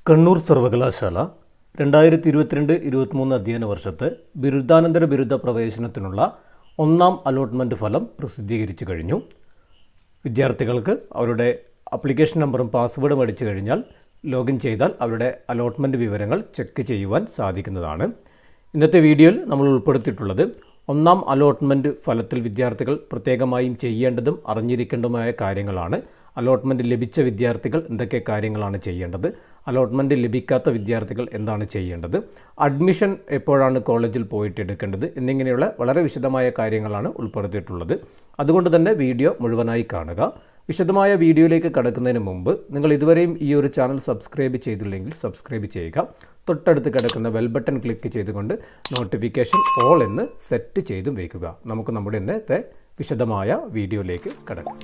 കണ്ണൂർ സർവകലാശാല രണ്ടായിരത്തി ഇരുപത്തിരണ്ട് ഇരുപത്തിമൂന്ന് അധ്യയന വർഷത്തെ ബിരുദാനന്തര ബിരുദ പ്രവേശനത്തിനുള്ള ഒന്നാം അലോട്ട്മെൻറ്റ് ഫലം പ്രസിദ്ധീകരിച്ചു കഴിഞ്ഞു വിദ്യാർത്ഥികൾക്ക് അവരുടെ അപ്ലിക്കേഷൻ നമ്പറും പാസ്വേഡും അടിച്ചു കഴിഞ്ഞാൽ ലോഗിൻ ചെയ്താൽ അവരുടെ അലോട്ട്മെൻറ്റ് വിവരങ്ങൾ ചെക്ക് ചെയ്യുവാൻ സാധിക്കുന്നതാണ് ഇന്നത്തെ വീഡിയോയിൽ നമ്മൾ ഉൾപ്പെടുത്തിയിട്ടുള്ളത് ഒന്നാം അലോട്ട്മെൻറ്റ് ഫലത്തിൽ വിദ്യാർത്ഥികൾ പ്രത്യേകമായും ചെയ്യേണ്ടതും അറിഞ്ഞിരിക്കേണ്ടതുമായ കാര്യങ്ങളാണ് അലോട്ട്മെൻറ്റ് ലഭിച്ച വിദ്യാർത്ഥികൾ എന്തൊക്കെ കാര്യങ്ങളാണ് ചെയ്യേണ്ടത് അലോട്ട്മെൻറ്റ് ലഭിക്കാത്ത വിദ്യാർത്ഥികൾ എന്താണ് ചെയ്യേണ്ടത് അഡ്മിഷൻ എപ്പോഴാണ് കോളേജിൽ പോയിട്ട് എടുക്കേണ്ടത് എന്നിങ്ങനെയുള്ള വളരെ വിശദമായ കാര്യങ്ങളാണ് ഉൾപ്പെടുത്തിയിട്ടുള്ളത് അതുകൊണ്ട് തന്നെ വീഡിയോ മുഴുവനായി കാണുക വിശദമായ വീഡിയോയിലേക്ക് കടക്കുന്നതിന് മുമ്പ് നിങ്ങൾ ഇതുവരെയും ഈ ഒരു ചാനൽ സബ്സ്ക്രൈബ് ചെയ്തില്ലെങ്കിൽ സബ്സ്ക്രൈബ് ചെയ്യുക തൊട്ടടുത്ത് കിടക്കുന്ന ബെൽ ബട്ടൺ ക്ലിക്ക് ചെയ്തുകൊണ്ട് നോട്ടിഫിക്കേഷൻ ഓൾ എന്ന് സെറ്റ് ചെയ്തും വയ്ക്കുക നമുക്ക് നമ്മുടെ ഇന്നത്തെ വിശദമായ വീഡിയോയിലേക്ക് കടക്കാം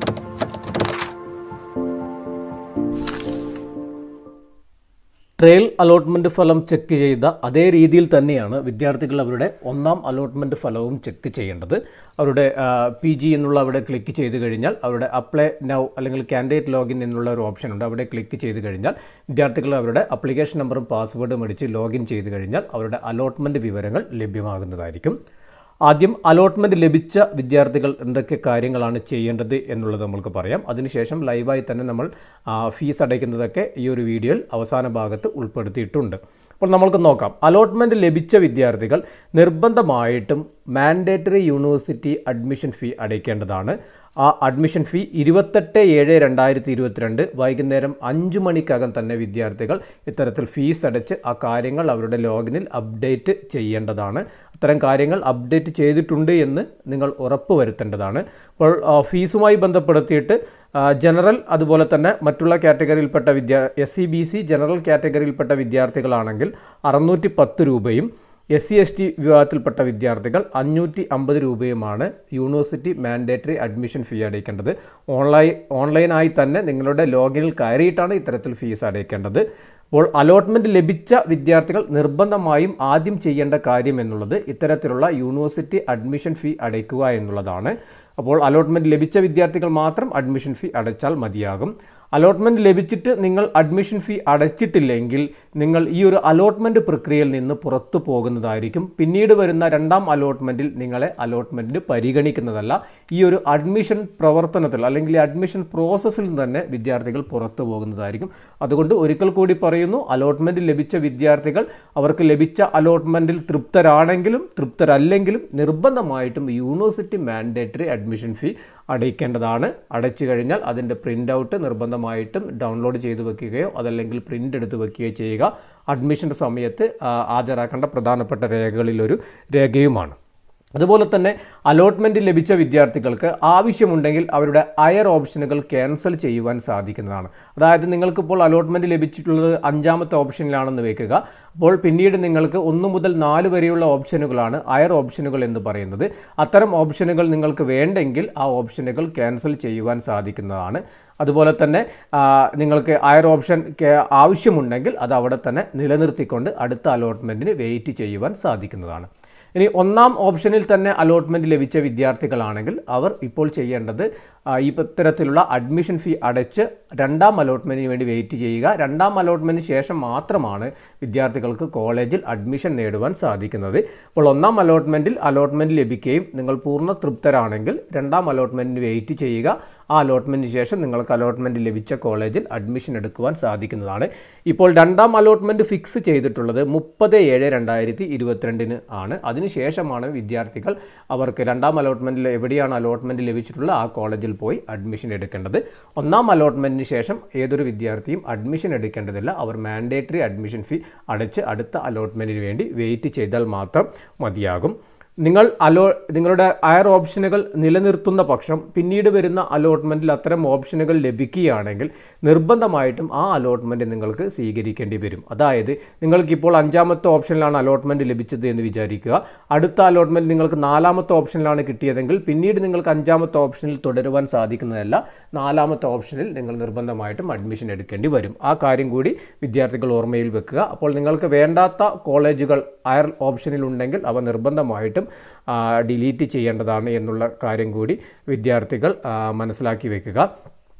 ട്രയൽ അലോട്ട്മെൻറ്റ് ഫലം ചെക്ക് ചെയ്ത അതേ രീതിയിൽ തന്നെയാണ് വിദ്യാർത്ഥികൾ അവരുടെ ഒന്നാം അലോട്ട്മെൻറ്റ് ഫലവും ചെക്ക് ചെയ്യേണ്ടത് അവരുടെ പി ജി എന്നുള്ള അവിടെ ക്ലിക്ക് ചെയ്ത് കഴിഞ്ഞാൽ അവരുടെ അപ്ലൈ നൗ അല്ലെങ്കിൽ കാൻഡിഡേറ്റ് ലോഗിൻ എന്നുള്ള ഒരു ഓപ്ഷൻ ഉണ്ട് അവിടെ ക്ലിക്ക് ചെയ്ത് കഴിഞ്ഞാൽ വിദ്യാർത്ഥികൾ അവരുടെ അപ്ലിക്കേഷൻ നമ്പറും പാസ്വേഡും അടിച്ച് ലോഗിൻ ചെയ്ത് കഴിഞ്ഞാൽ അവരുടെ അലോട്ട്മെൻറ്റ് വിവരങ്ങൾ ലഭ്യമാകുന്നതായിരിക്കും ആദ്യം അലോട്ട്മെൻറ്റ് ലഭിച്ച വിദ്യാർത്ഥികൾ എന്തൊക്കെ കാര്യങ്ങളാണ് ചെയ്യേണ്ടത് എന്നുള്ളത് നമുക്ക് പറയാം അതിനുശേഷം ലൈവായി തന്നെ നമ്മൾ ഫീസ് അടയ്ക്കുന്നതൊക്കെ ഈ ഒരു വീഡിയോയിൽ അവസാന ഭാഗത്ത് ഉൾപ്പെടുത്തിയിട്ടുണ്ട് അപ്പോൾ നമുക്ക് നോക്കാം അലോട്ട്മെൻറ്റ് ലഭിച്ച വിദ്യാർത്ഥികൾ നിർബന്ധമായിട്ടും മാൻഡേറ്ററി യൂണിവേഴ്സിറ്റി അഡ്മിഷൻ ഫീ അടയ്ക്കേണ്ടതാണ് ആ അഡ്മിഷൻ ഫീ ഇരുപത്തെട്ട് ഏഴ് രണ്ടായിരത്തി ഇരുപത്തിരണ്ട് വൈകുന്നേരം അഞ്ച് മണിക്കകം തന്നെ വിദ്യാർത്ഥികൾ ഇത്തരത്തിൽ ഫീസ് അടച്ച് ആ കാര്യങ്ങൾ അവരുടെ ലോഗിനിൽ അപ്ഡേറ്റ് ചെയ്യേണ്ടതാണ് അത്തരം കാര്യങ്ങൾ അപ്ഡേറ്റ് ചെയ്തിട്ടുണ്ട് എന്ന് നിങ്ങൾ ഉറപ്പ് വരുത്തേണ്ടതാണ് അപ്പോൾ ഫീസുമായി ബന്ധപ്പെടുത്തിയിട്ട് ജനറൽ അതുപോലെ തന്നെ മറ്റുള്ള കാറ്റഗറിയിൽപ്പെട്ട വിദ്യാ S C B C general കാറ്റഗറിയിൽപ്പെട്ട വിദ്യാർത്ഥികളാണെങ്കിൽ അറുന്നൂറ്റി പത്ത് രൂപയും എസ് സി എസ് ടി വിഭാഗത്തിൽപ്പെട്ട വിദ്യാർത്ഥികൾ അഞ്ഞൂറ്റി അമ്പത് രൂപയുമാണ് യൂണിവേഴ്സിറ്റി മാൻഡേറ്ററി അഡ്മിഷൻ ഫീ അടയ്ക്കേണ്ടത് ഓൺലൈൻ ഓൺലൈനായി തന്നെ നിങ്ങളുടെ ലോഗിനിൽ കയറിയിട്ടാണ് ഇത്തരത്തിൽ ഫീസ് അടയ്ക്കേണ്ടത് അപ്പോൾ അലോട്ട്മെൻറ്റ് ലഭിച്ച വിദ്യാർത്ഥികൾ നിർബന്ധമായും ആദ്യം ചെയ്യേണ്ട കാര്യം എന്നുള്ളത് ഇത്തരത്തിലുള്ള യൂണിവേഴ്സിറ്റി അഡ്മിഷൻ ഫീ അടയ്ക്കുക എന്നുള്ളതാണ് അപ്പോൾ അലോട്ട്മെൻറ്റ് ലഭിച്ച വിദ്യാർത്ഥികൾ മാത്രം അഡ്മിഷൻ ഫീ അടച്ചാൽ മതിയാകും അലോട്ട്മെൻറ്റ് ലഭിച്ചിട്ട് നിങ്ങൾ അഡ്മിഷൻ ഫീ അടച്ചിട്ടില്ലെങ്കിൽ നിങ്ങൾ ഈ ഒരു അലോട്ട്മെൻറ്റ് പ്രക്രിയയിൽ നിന്ന് പുറത്തു പോകുന്നതായിരിക്കും പിന്നീട് വരുന്ന രണ്ടാം അലോട്ട്മെൻറ്റിൽ നിങ്ങളെ അലോട്ട്മെൻറ്റിന് പരിഗണിക്കുന്നതല്ല ഈ ഒരു അഡ്മിഷൻ പ്രവർത്തനത്തിൽ അല്ലെങ്കിൽ അഡ്മിഷൻ പ്രോസസ്സിൽ തന്നെ വിദ്യാർത്ഥികൾ പുറത്തു പോകുന്നതായിരിക്കും അതുകൊണ്ട് ഒരിക്കൽ കൂടി പറയുന്നു അലോട്ട്മെൻറ്റ് ലഭിച്ച വിദ്യാർത്ഥികൾ അവർക്ക് ലഭിച്ച അലോട്ട്മെൻറ്റിൽ തൃപ്തരാണെങ്കിലും തൃപ്തരല്ലെങ്കിലും നിർബന്ധമായിട്ടും യൂണിവേഴ്സിറ്റി മാൻഡേറ്ററി അഡ്മിഷൻ ഫീ അടയ്ക്കേണ്ടതാണ് അടച്ചു കഴിഞ്ഞാൽ അതിൻ്റെ പ്രിൻ്റ് ഔട്ട് നിർബന്ധമായിട്ടും ഡൗൺലോഡ് ചെയ്ത് വെക്കുകയോ അതല്ലെങ്കിൽ പ്രിൻ്റ് എടുത്ത് വെക്കുകയോ ചെയ്യുക അഡ്മിഷൻ്റെ സമയത്ത് ഹാജരാക്കേണ്ട പ്രധാനപ്പെട്ട രേഖകളിലൊരു രേഖയുമാണ് അതുപോലെ തന്നെ അലോട്ട്മെൻറ്റ് ലഭിച്ച വിദ്യാർത്ഥികൾക്ക് ആവശ്യമുണ്ടെങ്കിൽ അവരുടെ അയർ ഓപ്ഷനുകൾ ക്യാൻസൽ ചെയ്യുവാൻ സാധിക്കുന്നതാണ് അതായത് നിങ്ങൾക്കിപ്പോൾ അലോട്ട്മെൻറ്റ് ലഭിച്ചിട്ടുള്ളത് അഞ്ചാമത്തെ ഓപ്ഷനിലാണെന്ന് വെക്കുക അപ്പോൾ പിന്നീട് നിങ്ങൾക്ക് ഒന്ന് മുതൽ നാല് വരെയുള്ള ഓപ്ഷനുകളാണ് അയർ ഓപ്ഷനുകൾ എന്ന് പറയുന്നത് അത്തരം ഓപ്ഷനുകൾ നിങ്ങൾക്ക് വേണ്ടെങ്കിൽ ആ ഓപ്ഷനുകൾ ക്യാൻസൽ ചെയ്യുവാൻ സാധിക്കുന്നതാണ് അതുപോലെ തന്നെ നിങ്ങൾക്ക് അയർ ഓപ്ഷൻ ആവശ്യമുണ്ടെങ്കിൽ അത് അവിടെ തന്നെ നിലനിർത്തിക്കൊണ്ട് അടുത്ത അലോട്ട്മെൻറ്റിന് വെയിറ്റ് ചെയ്യുവാൻ സാധിക്കുന്നതാണ് ഇനി ഒന്നാം ഓപ്ഷനിൽ തന്നെ അലോട്ട്മെൻറ്റ് ലഭിച്ച വിദ്യാർത്ഥികളാണെങ്കിൽ അവർ ഇപ്പോൾ ചെയ്യേണ്ടത് ഈ ഇത്തരത്തിലുള്ള അഡ്മിഷൻ ഫീ അടച്ച് രണ്ടാം അലോട്ട്മെൻറ്റിന് വേണ്ടി വെയിറ്റ് ചെയ്യുക രണ്ടാം അലോട്ട്മെൻറ്റിന് ശേഷം മാത്രമാണ് വിദ്യാർത്ഥികൾക്ക് കോളേജിൽ അഡ്മിഷൻ നേടുവാൻ സാധിക്കുന്നത് അപ്പോൾ ഒന്നാം അലോട്ട്മെൻറ്റിൽ അലോട്ട്മെൻറ്റ് ലഭിക്കുകയും നിങ്ങൾ പൂർണ്ണ തൃപ്തരാണെങ്കിൽ രണ്ടാം അലോട്ട്മെൻറ്റിന് വെയിറ്റ് ചെയ്യുക ആ അലോട്ട്മെൻറ്റിന് ശേഷം നിങ്ങൾക്ക് അലോട്ട്മെൻറ്റ് ലഭിച്ച കോളേജിൽ അഡ്മിഷൻ എടുക്കുവാൻ സാധിക്കുന്നതാണ് ഇപ്പോൾ രണ്ടാം അലോട്ട്മെൻറ്റ് ഫിക്സ് ചെയ്തിട്ടുള്ളത് മുപ്പത് ഏഴ് രണ്ടായിരത്തി ഇരുപത്തിരണ്ടിന് ആണ് അതിനുശേഷമാണ് വിദ്യാർത്ഥികൾ അവർക്ക് രണ്ടാം അലോട്ട്മെൻറ്റിൽ എവിടെയാണ് അലോട്ട്മെൻറ്റ് ലഭിച്ചിട്ടുള്ളത് ആ കോളേജിൽ പോയി അഡ്മിഷൻ എടുക്കേണ്ടത് ഒന്നാം അലോട്ട്മെൻറ്റിന് ശേഷം ഏതൊരു വിദ്യാർത്ഥിയും അഡ്മിഷൻ എടുക്കേണ്ടതില്ല അവർ മാൻഡേറ്ററി അഡ്മിഷൻ ഫീ അടച്ച് അടുത്ത അലോട്ട്മെൻറ്റിന് വേണ്ടി വെയിറ്റ് ചെയ്താൽ മാത്രം മതിയാകും നിങ്ങൾ അലോ നിങ്ങളുടെ അയർ ഓപ്ഷനുകൾ നിലനിർത്തുന്ന പക്ഷം പിന്നീട് വരുന്ന അലോട്ട്മെൻറ്റിൽ അത്തരം ഓപ്ഷനുകൾ ലഭിക്കുകയാണെങ്കിൽ നിർബന്ധമായിട്ടും ആ അലോട്ട്മെൻറ്റ് നിങ്ങൾക്ക് സ്വീകരിക്കേണ്ടി വരും അതായത് നിങ്ങൾക്കിപ്പോൾ അഞ്ചാമത്തെ ഓപ്ഷനിലാണ് അലോട്ട്മെൻറ്റ് ലഭിച്ചത് എന്ന് വിചാരിക്കുക അടുത്ത അലോട്ട്മെൻറ്റ് നിങ്ങൾക്ക് നാലാമത്തെ ഓപ്ഷനിലാണ് കിട്ടിയതെങ്കിൽ പിന്നീട് നിങ്ങൾക്ക് അഞ്ചാമത്തെ ഓപ്ഷനിൽ തുടരുവാൻ സാധിക്കുന്നതല്ല നാലാമത്തെ ഓപ്ഷനിൽ നിങ്ങൾ നിർബന്ധമായിട്ടും അഡ്മിഷൻ എടുക്കേണ്ടി വരും ആ കാര്യം കൂടി വിദ്യാർത്ഥികൾ ഓർമ്മയിൽ വെക്കുക അപ്പോൾ നിങ്ങൾക്ക് വേണ്ടാത്ത കോളേജുകൾ അയർ ഓപ്ഷനിൽ ഉണ്ടെങ്കിൽ അവ നിർബന്ധമായിട്ടും ഡിലീറ്റ് ചെയ്യേണ്ടതാണ് എന്നുള്ള കാര്യം കൂടി വിദ്യാർത്ഥികൾ മനസ്സിലാക്കി വെക്കുക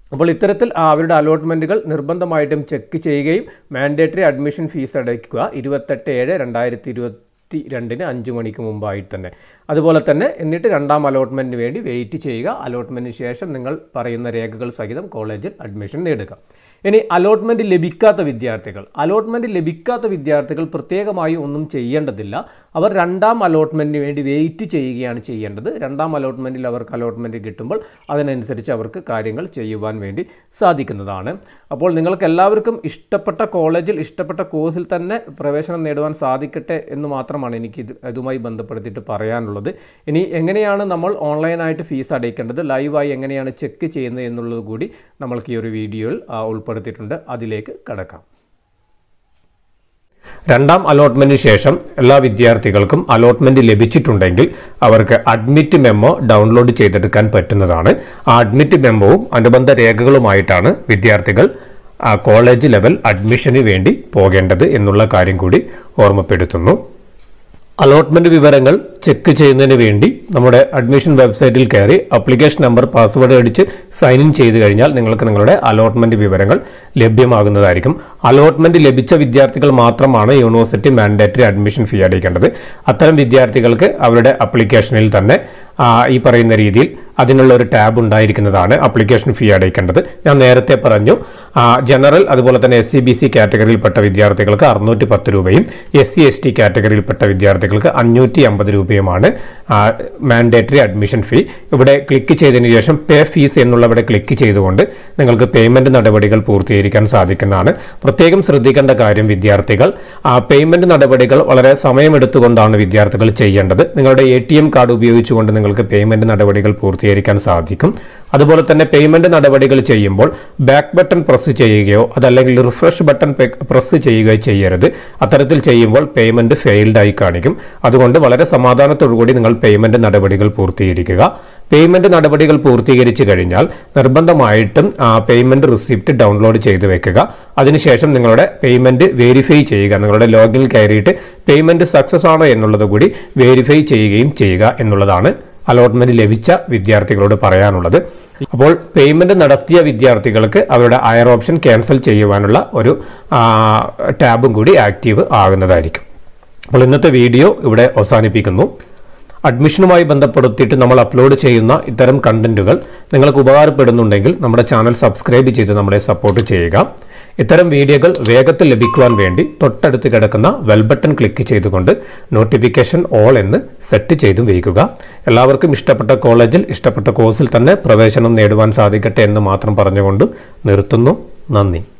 അപ്പോൾ ഇത്തരത്തിൽ ആ അവരുടെ അലോട്ട്മെൻറ്റുകൾ നിർബന്ധമായിട്ടും ചെക്ക് ചെയ്യുകയും മാൻഡേറ്ററി അഡ്മിഷൻ ഫീസ് അടയ്ക്കുക ഇരുപത്തെട്ട് ഏഴ് രണ്ടായിരത്തി ഇരുപത്തി രണ്ടിന് അഞ്ച് മണിക്ക് മുമ്പായി തന്നെ അതുപോലെ തന്നെ എന്നിട്ട് രണ്ടാം അലോട്ട്മെൻറ്റിന് വേണ്ടി വെയിറ്റ് ചെയ്യുക അലോട്ട്മെൻറ്റിന് ശേഷം നിങ്ങൾ പറയുന്ന രേഖകൾ സഹിതം കോളേജിൽ അഡ്മിഷൻ നേടുക ഇനി അലോട്ട്മെൻറ്റ് ലഭിക്കാത്ത വിദ്യാർത്ഥികൾ അലോട്ട്മെൻറ്റ് ലഭിക്കാത്ത വിദ്യാർത്ഥികൾ പ്രത്യേകമായി ഒന്നും ചെയ്യേണ്ടതില്ല അവർ രണ്ടാം അലോട്ട്മെൻറ്റിന് വേണ്ടി വെയിറ്റ് ചെയ്യുകയാണ് ചെയ്യേണ്ടത് രണ്ടാം അലോട്ട്മെൻറ്റിൽ അവർക്ക് അലോട്ട്മെൻറ്റ് കിട്ടുമ്പോൾ അതിനനുസരിച്ച് അവർക്ക് കാര്യങ്ങൾ ചെയ്യുവാൻ വേണ്ടി സാധിക്കുന്നതാണ് അപ്പോൾ നിങ്ങൾക്ക് എല്ലാവർക്കും ഇഷ്ടപ്പെട്ട കോളേജിൽ ഇഷ്ടപ്പെട്ട കോഴ്സിൽ തന്നെ പ്രവേശനം നേടുവാൻ സാധിക്കട്ടെ എന്ന് മാത്രമാണ് എനിക്ക് ഇത് ഇതുമായി ബന്ധപ്പെടുത്തിയിട്ട് പറയാനുള്ളത് ഇനി എങ്ങനെയാണ് നമ്മൾ ഓൺലൈനായിട്ട് ഫീസ് അടയ്ക്കേണ്ടത് ലൈവായി എങ്ങനെയാണ് ചെക്ക് ചെയ്യുന്നത് എന്നുള്ളത് കൂടി നമ്മൾക്ക് ഈ ഒരു വീഡിയോയിൽ ആ, ഉൾപ്പെടുത്തിയിട്ടുണ്ട് അതിലേക്ക് കടക്കാം രണ്ടാം അലോട്ട്മെന്റിന് ശേഷം എല്ലാ വിദ്യാർത്ഥികൾക്കും അലോട്ട്മെന്റ് ലഭിച്ചിട്ടുണ്ടെങ്കിൽ അവർക്ക് അഡ്മിറ്റ് മെമ്മോ ഡൗൺലോഡ് ചെയ്തെടുക്കാൻ പറ്റുന്നതാണ് ആ അഡ്മിറ്റ് മെമ്മോവും അനുബന്ധ രേഖകളുമായിട്ടാണ് വിദ്യാർത്ഥികൾ ആ കോളേജ് ലെവൽ അഡ്മിഷന് വേണ്ടി പോകേണ്ടത് എന്നുള്ള കാര്യം കൂടി ഓർമ്മപ്പെടുത്തുന്നു അലോട്ട്മെന്റ് വിവരങ്ങൾ ചെക്ക് ചെയ്യുന്നതിന് വേണ്ടി നമ്മുടെ അഡ്മിഷൻ വെബ്സൈറ്റിൽ കയറി അപ്ലിക്കേഷൻ നമ്പർ പാസ്വേഡ് അടിച്ച് സൈൻ ഇൻ ചെയ്ത് കഴിഞ്ഞാൽ നിങ്ങൾക്ക് നിങ്ങളുടെ അലോട്ട്മെന്റ് വിവരങ്ങൾ ലഭ്യമാകുന്നതായിരിക്കും അലോട്ട്മെന്റ് ലഭിച്ച വിദ്യാർത്ഥികൾ മാത്രമാണ് യൂണിവേഴ്സിറ്റി മാൻഡേറ്ററി അഡ്മിഷൻ ഫീ അടയ്ക്കേണ്ടത് അത്തരം വിദ്യാർത്ഥികൾക്ക് അവരുടെ അപ്ലിക്കേഷനിൽ തന്നെ ആ, ഈ പറയുന്ന രീതിയിൽ അതിനുള്ള ഒരു ടാബ് ഉണ്ടായിരിക്കുന്നതാണ് അപ്ലിക്കേഷൻ ഫീ അടയ്ക്കേണ്ടത് ഞാൻ നേരത്തെ പറഞ്ഞു ആ, ജനറൽ അതുപോലെ തന്നെ എസ് സി ബി സി കാറ്റഗറിയിൽപ്പെട്ട വിദ്യാർത്ഥികൾക്ക് അറുന്നൂറ്റി പത്ത് രൂപയും എസ് സി എസ് ടി കാറ്റഗറിയിൽപ്പെട്ട വിദ്യാർത്ഥികൾക്ക് അഞ്ഞൂറ്റി അമ്പത് രൂപയുമാണ് മാൻഡേറ്ററി അഡ്മിഷൻ ഫീ ഇവിടെ ക്ലിക്ക് ചെയ്തതിന് ശേഷം പേ ഫീസ് എന്നുള്ളവിടെ ക്ലിക്ക് ചെയ്തുകൊണ്ട് നിങ്ങൾക്ക് പേയ്മെന്റ് നടപടികൾ പൂർത്തീകരിക്കാൻ സാധിക്കുന്നതാണ് പ്രത്യേകം ശ്രദ്ധിക്കേണ്ട കാര്യം വിദ്യാർത്ഥികൾ ആ പേയ്മെന്റ് നടപടികൾ വളരെ സമയമെടുത്തുകൊണ്ടാണ് വിദ്യാർത്ഥികൾ ചെയ്യേണ്ടത് നിങ്ങളുടെ എ ടി എം കാർഡ് ഉപയോഗിച്ചുകൊണ്ട് നിങ്ങൾക്ക് പേയ്മെന്റ് നടപടികൾ പൂർത്തീകരിക്കാൻ സാധിക്കും അതുപോലെ തന്നെ പേയ്മെന്റ് നടപടികൾ ചെയ്യുമ്പോൾ ബാക്ക് ബട്ടൺ പ്രസ് ചെയ്യുകയോ അതല്ലെങ്കിൽ റിഫ്രഷ് ബട്ടൺ പ്രസ് ചെയ്യുകയോ ചെയ്യരുത് അത്തരത്തിൽ ചെയ്യുമ്പോൾ പേയ്മെന്റ് ഫെയിൽഡ് ആയി കാണിക്കും അതുകൊണ്ട് വളരെ സമാധാനത്തോടു കൂടി നിങ്ങൾ പേയ്മെന്റ് നടപടികൾ പൂർത്തീകരിക്കുക പേയ്മെന്റ് നടപടികൾ പൂർത്തീകരിച്ചു കഴിഞ്ഞാൽ നിർബന്ധമായിട്ടും ആ പേയ്മെന്റ് റിസിപ്റ്റ് ഡൗൺലോഡ് ചെയ്ത് വെക്കുക അതിനുശേഷം നിങ്ങളുടെ പേയ്മെന്റ് വെരിഫൈ ചെയ്യുക നിങ്ങളുടെ ലോഗിനിൽ കയറിയിട്ട് പേയ്മെന്റ് സക്സസ് ആണോ എന്നുള്ളത് കൂടി വെരിഫൈ ചെയ്യുകയും ചെയ്യുക എന്നുള്ളതാണ് അലോട്ട്മെന്റ് ലഭിച്ച വിദ്യാർത്ഥികളോട് പറയാനുള്ളത് അപ്പോൾ പേയ്മെന്റ് നടത്തിയ വിദ്യാർത്ഥികൾക്ക് അവരുടെ അയർ ഓപ്ഷൻ ക്യാൻസൽ ചെയ്യുവാനുള്ള ഒരു ആ, ടാബും കൂടി ആക്റ്റീവ് ആകുന്നതായിരിക്കും അപ്പോൾ ഇന്നത്തെ വീഡിയോ ഇവിടെ അവസാനിപ്പിക്കുന്നു അഡ്മിഷനുമായി ബന്ധപ്പെടുത്തിയിട്ട് നമ്മൾ അപ്ലോഡ് ചെയ്യുന്ന ഇത്തരം കണ്ടന്റുകൾ നിങ്ങൾക്ക് ഉപകാരപ്പെടുന്നുണ്ടെങ്കിൽ നമ്മുടെ ചാനൽ സബ്സ്ക്രൈബ് ചെയ്ത് നമ്മളെ സപ്പോർട്ട് ചെയ്യുക ഇത്തരം വീഡിയോകൾ വേഗത്തിൽ ലഭിക്കുവാൻ വേണ്ടി തൊട്ടടുത്ത് കിടക്കുന്ന വെൽ ബട്ടൺ ക്ലിക്ക് ചെയ്തുകൊണ്ട് നോട്ടിഫിക്കേഷൻ ഓൾ എന്ന് സെറ്റ് ചെയ്തും വയ്ക്കുക എല്ലാവർക്കും ഇഷ്ടപ്പെട്ട കോളേജിൽ ഇഷ്ടപ്പെട്ട കോഴ്സിൽ തന്നെ പ്രവേശനം നേടുവാൻ സാധിക്കട്ടെ എന്ന് മാത്രം പറഞ്ഞുകൊണ്ട് നിർത്തുന്നു നന്ദി